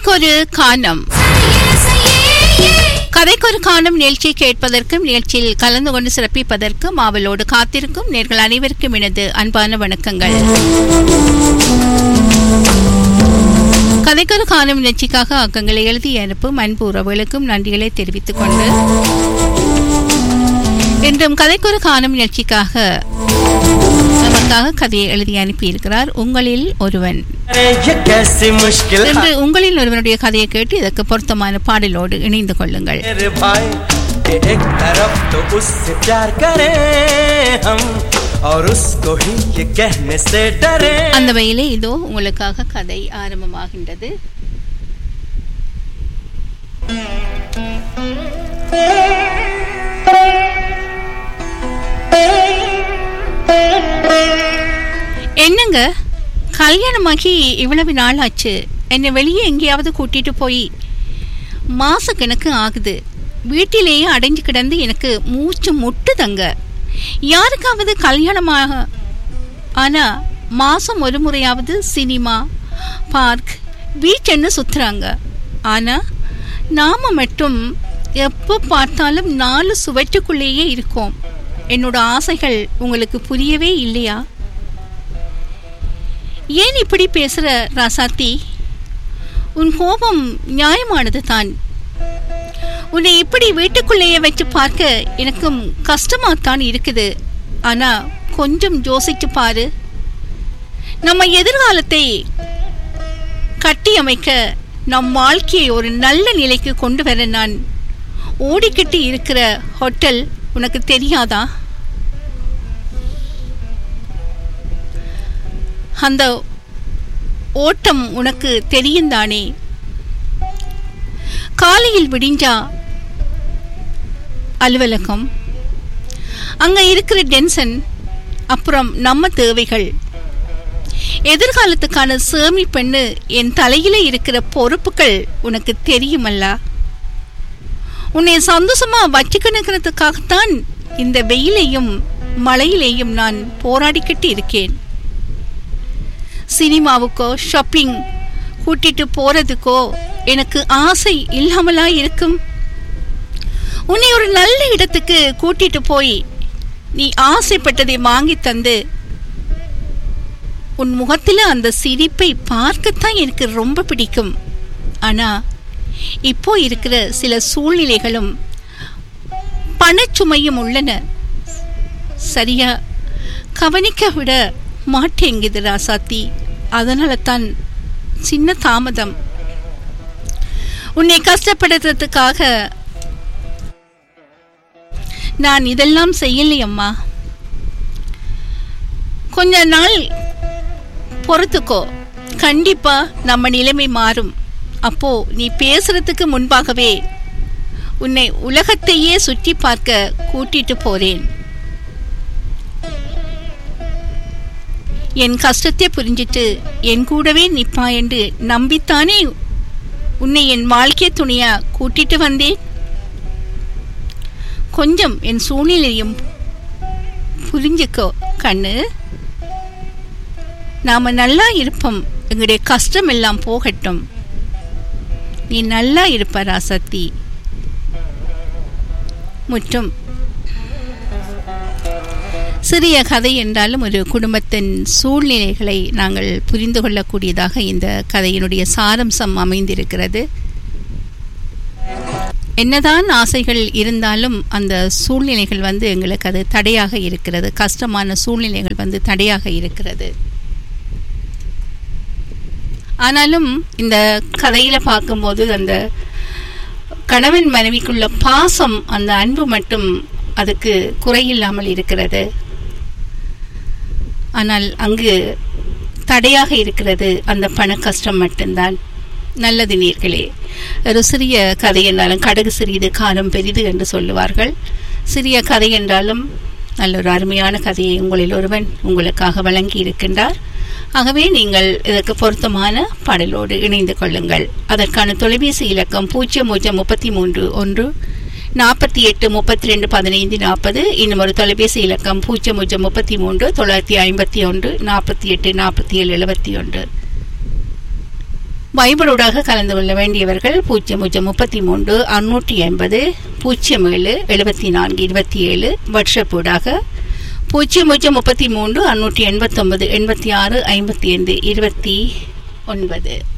கதைக்கொரு கானம் கதைக்கொரு காணும் நிகழ்ச்சியை கேட்பதற்கும் நிகழ்ச்சியில் கலந்து கொண்டு சிறப்பிப்பதற்கும் ஆவலோடு காத்திருக்கும் நேர்கள் அனைவருக்கும் எனது அன்பான வணக்கங்கள் கதைக்கொரு காணும் நிகழ்ச்சிக்காக அக்கங்களை எழுதி அனுப்பும் அன்பு உறவுகளுக்கும் நன்றிகளை தெரிவித்துக் கொண்டு இன்றும் கதைக்கொரு காணும் நிகழ்ச்சிக்காக நமக்காக கதையை எழுதி அனுப்பியிருக்கிறார் உங்களில் ஒருவன் अरे ये कैसी मुश्किल है இன்று உங்களில் ஒருவனுடைய கதையை கேட்டு இதற்கு பொருத்தமான பாடலோடு இணைந்து கொள்ளுங்கள் मेरे भाई कि एक तरफ तो उससे प्यार करें हम और उसको ही ये कहने से डरे அந்த வகையிலே இதோ உங்களுக்காக கதை ஆரம்பமாகின்றது என்னங்க கல்யாணமாகி இவ்வளவு நாள் ஆச்சு என்னை வெளியே எங்கேயாவது கூட்டிட்டு போய் மாச கணக்கு ஆகுது வீட்டிலேயே அடைஞ்சு கிடந்து எனக்கு மூச்சு முட்டுதங்க யாருக்காவது கல்யாணமாக ஆனா மாசம் ஒரு முறையாவது சினிமா பார்க் பீச்சன்னு சுத்துறாங்க ஆனா நாம மட்டும் எப்போ பார்த்தாலும் நாலு சுவற்றுக்குள்ளேயே இருக்கோம் என்னோட ஆசைகள் உங்களுக்கு புரியவே இல்லையா ஏன் இப்படி பேசுற ராசாத்தி உன் கோபம் நியாயமானது தான் உன்னை இப்படி வீட்டுக்குள்ளேயே வச்சு பார்க்க எனக்கும் கஷ்டமாத்தான் இருக்குது ஆனா கொஞ்சம் யோசிச்சு பாரு நம்ம எதிர்காலத்தை கட்டி அமைக்க நம் வாழ்க்கையை ஒரு நல்ல நிலைக்கு கொண்டு வர நான் ஓடிக்கிட்டு இருக்கிற ஹோட்டல் உனக்கு தெரியாதா அந்த ஓட்டம் உனக்கு தெரியும் தானே காலையில் விடிஞ்சா அலுவலகம் அங்க இருக்கிற டென்ஷன் அப்புறம் நம்ம தேவைகள் எதிர்காலத்துக்கான சேமிப்பெண்ணு என் தலையில இருக்கிற பொறுப்புகள் உனக்கு தெரியுமல்ல உன்னை சந்தோஷமா வச்சுக்கணுங்கிறதுக்காகத்தான் இந்த வெயிலையும் மழையிலையும் நான் போராடிக்கிட்டு இருக்கேன் சினிமாவுக்கோ ஷாப்பிங் கூட்டிட்டு போறதுக்கோ எனக்கு ஆசை இல்லாமலா இருக்கும் உன்னை ஒரு நல்ல இடத்துக்கு கூட்டிட்டு போய் நீ ஆசைப்பட்டதை வாங்கி தந்து உன் முகத்துல அந்த சிரிப்பை பார்க்கத்தான் எனக்கு ரொம்ப பிடிக்கும் ஆனா இப்போ இருக்கிற சில சூழ்நிலைகளும் பணச்சுமையும் உள்ளன சரியா கவனிக்க விட மாட்டேங்குது ராசாத்தி அதனால தான் சின்ன தாமதம் உன்னை கஷ்டப்படுத்துறதுக்காக நான் இதெல்லாம் செய்யலையம்மா கொஞ்ச நாள் பொறுத்துக்கோ கண்டிப்பா நம்ம நிலைமை மாறும் அப்போ நீ பேசுறதுக்கு முன்பாகவே உன்னை உலகத்தையே சுற்றி பார்க்க கூட்டிட்டு போறேன் என் கஷ்டத்தை புரிஞ்சிட்டு என் கூடவே நிப்பா என்று நம்பித்தானே உன்னை என் வாழ்க்கை துணையா கூட்டிட்டு வந்தேன் கொஞ்சம் என் சூழ்நிலையும் புரிஞ்சுக்கோ கண்ணு நாம நல்லா இருப்போம் எங்களுடைய கஷ்டம் எல்லாம் போகட்டும் நீ நல்லா இருப்ப ராசத்தி முற்றும் சிறிய கதை என்றாலும் ஒரு குடும்பத்தின் சூழ்நிலைகளை நாங்கள் புரிந்து கொள்ளக்கூடியதாக இந்த கதையினுடைய சாரம்சம் அமைந்திருக்கிறது என்னதான் ஆசைகள் இருந்தாலும் அந்த சூழ்நிலைகள் வந்து எங்களுக்கு அது தடையாக இருக்கிறது கஷ்டமான சூழ்நிலைகள் வந்து தடையாக இருக்கிறது ஆனாலும் இந்த கதையில பார்க்கும்போது அந்த கணவன் மனைவிக்குள்ள பாசம் அந்த அன்பு மட்டும் அதுக்கு குறையில்லாமல் இருக்கிறது ஆனால் அங்கு தடையாக இருக்கிறது அந்த பண கஷ்டம் மட்டும்தான் நல்லது நீர்களே ஒரு சிறிய கதை என்றாலும் கடுகு சிறியது காரம் பெரிது என்று சொல்லுவார்கள் சிறிய கதை என்றாலும் நல்ல ஒரு அருமையான கதையை உங்களில் ஒருவன் உங்களுக்காக வழங்கி இருக்கின்றார் ஆகவே நீங்கள் இதற்கு பொருத்தமான பாடலோடு இணைந்து கொள்ளுங்கள் அதற்கான தொலைபேசி இலக்கம் பூஜ்ஜியம் பூஜ்ஜியம் முப்பத்தி மூன்று ஒன்று நாற்பத்தி எட்டு முப்பத்தி ரெண்டு பதினைந்து நாற்பது இன்னும் ஒரு தொலைபேசி இலக்கம் பூஜ்ஜியம் பூஜ்ஜியம் முப்பத்தி மூன்று தொள்ளாயிரத்தி ஐம்பத்தி ஒன்று நாற்பத்தி எட்டு நாற்பத்தி ஏழு எழுபத்தி ஒன்று வைபரோடாக கலந்து கொள்ள வேண்டியவர்கள் பூஜ்ஜியம் பூஜ்ஜியம் முப்பத்தி மூன்று அறுநூற்றி எண்பது பூஜ்ஜியம் ஏழு எழுபத்தி நான்கு இருபத்தி ஏழு வாட்ஸ்அப்போடாக பூஜ்ஜியம் பூஜ்ஜியம் முப்பத்தி மூன்று அறுநூற்றி எண்பத்தொன்பது எண்பத்தி ஆறு ஐம்பத்தி ஐந்து இருபத்தி ஒன்பது